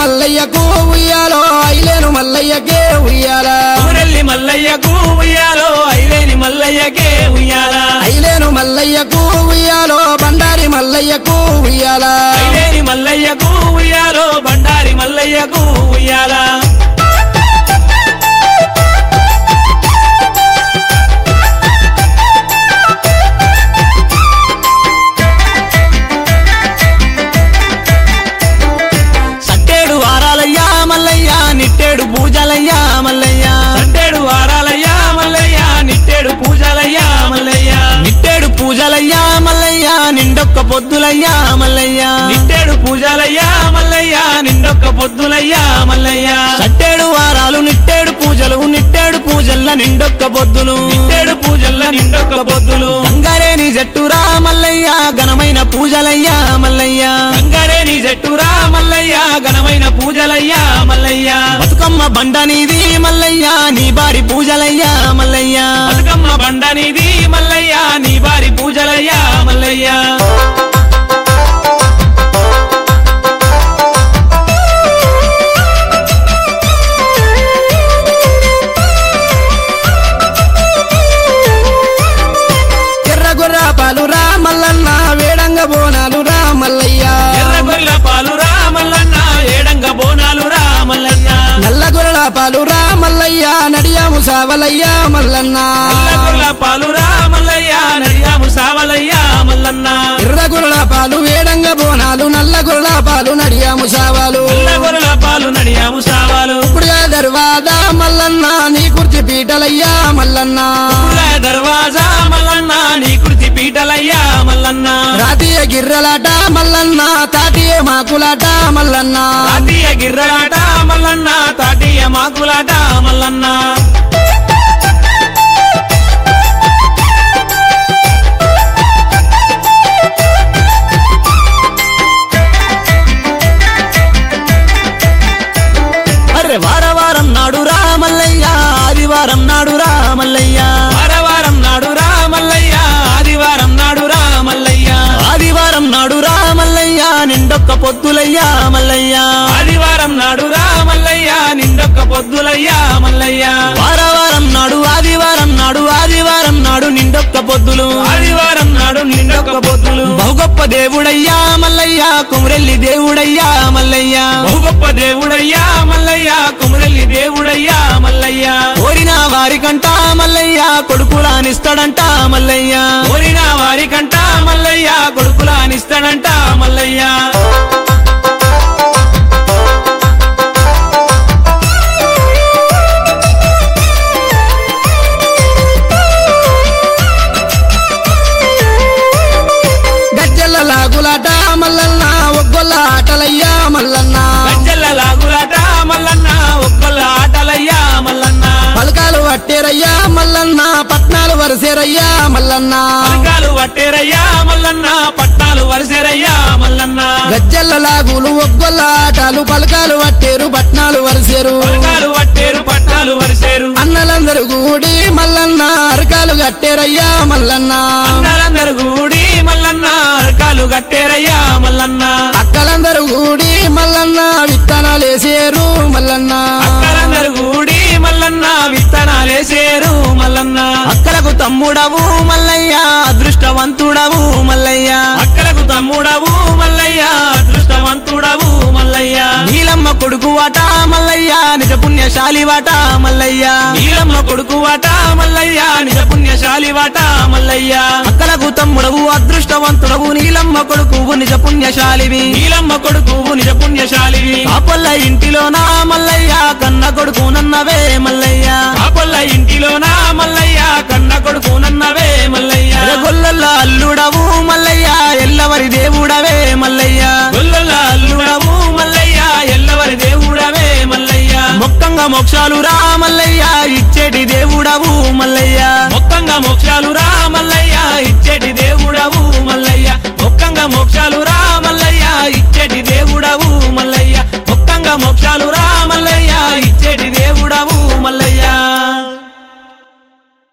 మల్లయ్యకు ఉయ్యాలో ఐలేను మల్లయ్యకే ఉయ్యాల ఊరెల్లి మల్లయ్యకు ఉయ్యాలో ఐలేని మల్లయ్యకే ఉయ్యాల ఐలేను మల్లయ్యకు ఉయ్యాలో బండారి మల్లయ్యకు ఉయ్యాల ఐలేని మల్లయ్యకు ఉయ్యాలో బండారి మల్లయ్యకు ఉయ్యాల సట్టేడు వారాలయ్యా మల్లయ్య నిట్టేడు పూజలయ్యా మల్లయ్య సట్టేడు వారాలయ్యా మల్లయ్య నిట్టేడు పూజలయ్యా మల్లయ్య నిట్టేడు పూజలయ్యా మల్లయ్య నిండొక్క పొద్దులయ్యా మల్లయ్య నిట్టేడు పూజలయ్యా మల్లయ్య నిండొక్క పొద్దులయ్యా మల్లయ్య సట్టేడు వారాలు నిట్టేడు పూజలు నిట్టేడు పూజల్ల నిండొక్క పొద్దులు నిట్టేడు పూజల్ల నిండొక్క పొద్దులు గంగారేని జట్టురా మల్లయ్య ఘనమైన పూజలయ్యా మల్లయ్య గంగారేని జట్టురా మల్లయ్య ఘనమైన పూజలయ్యా మల్లయ్య బతుకమ్మ బండ నీది మల్లయ్య నీ బారి పూజలయ్యా మల్లయ్య బతుకమ్మ బండ నీది మల్లయ్య నీ బారి పూజలయ్యా మల్లయ్య ఎర్రగొర్ర పాలు రా మల్లన్న వేడంగ బోనాలు రా మల్లయ్య ఎర్ర గొర్రెల పాలు రా మల్లన్న ఏడంగ బోనాలు రా మల్లయ్య నల్లగొర్రెల పాలు రా మల్లయ్య నడియాము సావలయ్య మల్లన్న నల్ల గొర్రెల పాలు రా మల్లయ్య నడియాము సావలయ్య మల్లన్న ఎర్రగొర్రెల పాలు వేడంగ బోనాలు నల్లగొర్రెల పాలు నడియాము సావాలు నల్ల గొర్రెల పాలు నడియాము సావాలు ఇప్పుడుగా దర్వాదా మల్లన్న నీ కుర్చి పీటలయ్యా మల్లన్న పుల్ల దర్వాజా మల్లన్న నీ కృతి పీటలయ్యా మల్లన్న రాతీయ గిర్రలాట మల్లన్న తాటియ మాకులాట మల్లన్న తాతీయ గిర్రలాట మల్లన్న తాతీయ మాకులాట మల్లన్న అరే వారవారం నాడు రామల్లయ్య ఆదివారం నాడు రామల్లయ్య వారవారం నాడు రామల్లయ్య ఆదివారం నాడు రామల్లయ్య ఆదివారం నాడు రామల్లయ్య నిండొక్క పొద్దులయ్యా మల్లయ్య ఆదివారం నాడు రామల్లయ్య నిండొక్క పొద్దులయ్యా మల్లయ్య వారవారం నాడు ఆదివారం నాడు ఆదివారం నాడు నిండొక్క పొద్దులు ఆదివారం నాడు నిండొక్క పొద్దులు బహుగొప్ప దేవుడయ్యా మల్లయ్య కుమరెల్లి దేవుడయ్యా మల్లయ్య బహుగొప్ప దేవుడయ్యా మల్లయ్య కుమరెల్లి దేవుడయ్యా మల్లయ్య కోరిన వారికంట మల్లయ్య కొడుకులానిస్తాడంట మల్లయ్య కోరిన వారికంట మల్లయ్య కొడుకులానిస్తాడంట మల్లయ్య గజ్జల లాగులాట మల్లన్న ఒగ్గొల్ల ఆటలయ్యా మల్లన్న గజ్జల లాగులాట మల్లన్న ఒక్కళ్ళ ఆటలయ్యా మల్లన్న పలకాలు పట్టేరయ్యా మల్లన్న పట్నాలు వరసేరయ్యా మల్లన్న పలకాలు పట్టేరయ్యా మల్లన్న పట్టాలు వరిసేరయ్యా మల్లన్న గజ్జల లాగులు ఒగ్గొల్ల ఆటలు పలకాలు పట్టేరు పట్నాలు వరసేరు పలకాలు పట్టేరు పట్టాలు వరిసేరు అన్నలందరూ కూడి మల్లన్న అరకాలు కట్టేరయ్యా మల్లన్న అందరందరు కూడి మల్లన్న అరకాలు కట్టేరయ్యా మల్లన్న అక్కలందరూ కూడి మల్లన్న విత్తనాలేసేరు మల్లన్న అక్కలందరు కూడి మల్లన్న విత్తనాలేసేరు మల్లన్న అక్కలకు తమ్ముడవు మల్లయ్య అదృష్టవంతుడవు మల్లయ్య అక్కలకు తమ్ముడవు మల్లయ్య అదృష్టవంతుడవు మల్లయ్య నీలమ్మ కొడుకు వాట మల్లయ్య నిజ పుణ్యశాలి వాట మల్లయ్య నీలమ్మ కొడుకు వాట మల్లయ్య నిజ పుణ్యశాలి వాట మల్లయ్య అక్కలకు తమ్ముడవు అదృష్టవంతుడవు నీలమ్మ కొడుకు నిజ పుణ్యశాలివి నీలమ్మ కొడుకు నిజ పుణ్యశాలివి కాపల్ల ఇంటిలోనా మల్లయ్య కన్న కొడుకు నన్నవే మల్లయ్య కాపల్ల ఇంటిలోనా మల్లయ్య కన్న కొడుకు నన్నవే మల్లయ్య గొల్లల్ల అల్లుడవు మల్లయ్య ఎల్లవరి దేవుడవే మల్లయ్య గొల్లల్ల అల్లుడవు మల్లయ్య ఎల్లవరి దేవుడవే మల్లయ్య మొక్కంగా మోక్షాలు రా మల్లయ్య ఇచ్చేటి దేవుడవు మల్లయ్య మొక్కంగా మోక్షాలు రా మల్లయ్య ఇచ్చేటి దేవుడవు మల్లయ్య మొక్కంగా మోక్షాలు రా మల్లయ్య ఇచ్చేటి దేవుడవు మల్లయ్య మొక్కంగా మోక్షాలు రా